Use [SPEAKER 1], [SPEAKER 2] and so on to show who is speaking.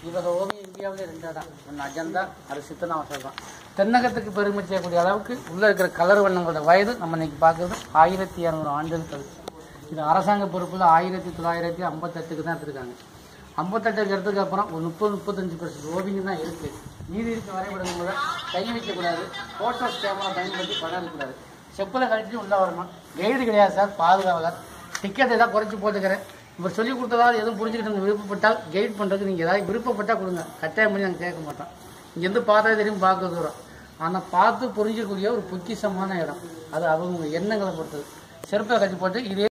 [SPEAKER 1] இவக ஓவியம் இந்தியாவிலே ரெண்டு இடம் ஒன்று அஜந்தா அது சித்தனாவசம் தான் தென்னகத்துக்கு பெருமை செய்யக்கூடிய அளவுக்கு உள்ளே இருக்கிற கலர் வண்ணங்களோட வயது நம்ம இன்னைக்கு பார்க்குறது ஆயிரத்தி இரநூறு ஆண்டுகள் கழிச்சு இது அரசாங்க பொறுப்பில் ஆயிரத்தி தொள்ளாயிரத்தி ஐம்பத்தெட்டுக்கு தான் எடுத்திருக்காங்க ஐம்பத்தெட்டுக்கு எடுத்ததுக்கு அப்புறம் ஒரு முப்பது முப்பத்தஞ்சு பர்சன்ட் ஓவியம் தான் இருக்கு மீதி இருக்க வரைபடங்கள் கூட கை வைக்கக்கூடாது ஃபோட்டோஸ் கேமரா பயன்படுத்தி படம் எடுக்கக்கூடாது செப்பலை கழிச்சு உள்ள வரணும் கைடு கிடையாது சார் பாதுகாவலர் டிக்கெட் ஏதாவது குறைச்சி போட்டுக்கிறேன் இவர் சொல்லி கொடுத்ததாவது எதுவும் புரிஞ்சுக்கிட்டு விருப்பப்பட்டால் கைட் பண்ணுறதுக்கு நீங்கள் ஏதாவது விருப்பப்பட்டால் கொடுங்க கட்டாயம் பண்ணி நாங்கள் கேட்க மாட்டோம் இங்கேருந்து பார்த்தா தெரியும் பார்க்க தூரம் ஆனால் பார்த்து புரிஞ்சக்கூடிய ஒரு பொக்கிஷமான இடம் அது அவங்க எண்ணங்களை பொறுத்தது செருப்பை கட்டி போட்டு இதே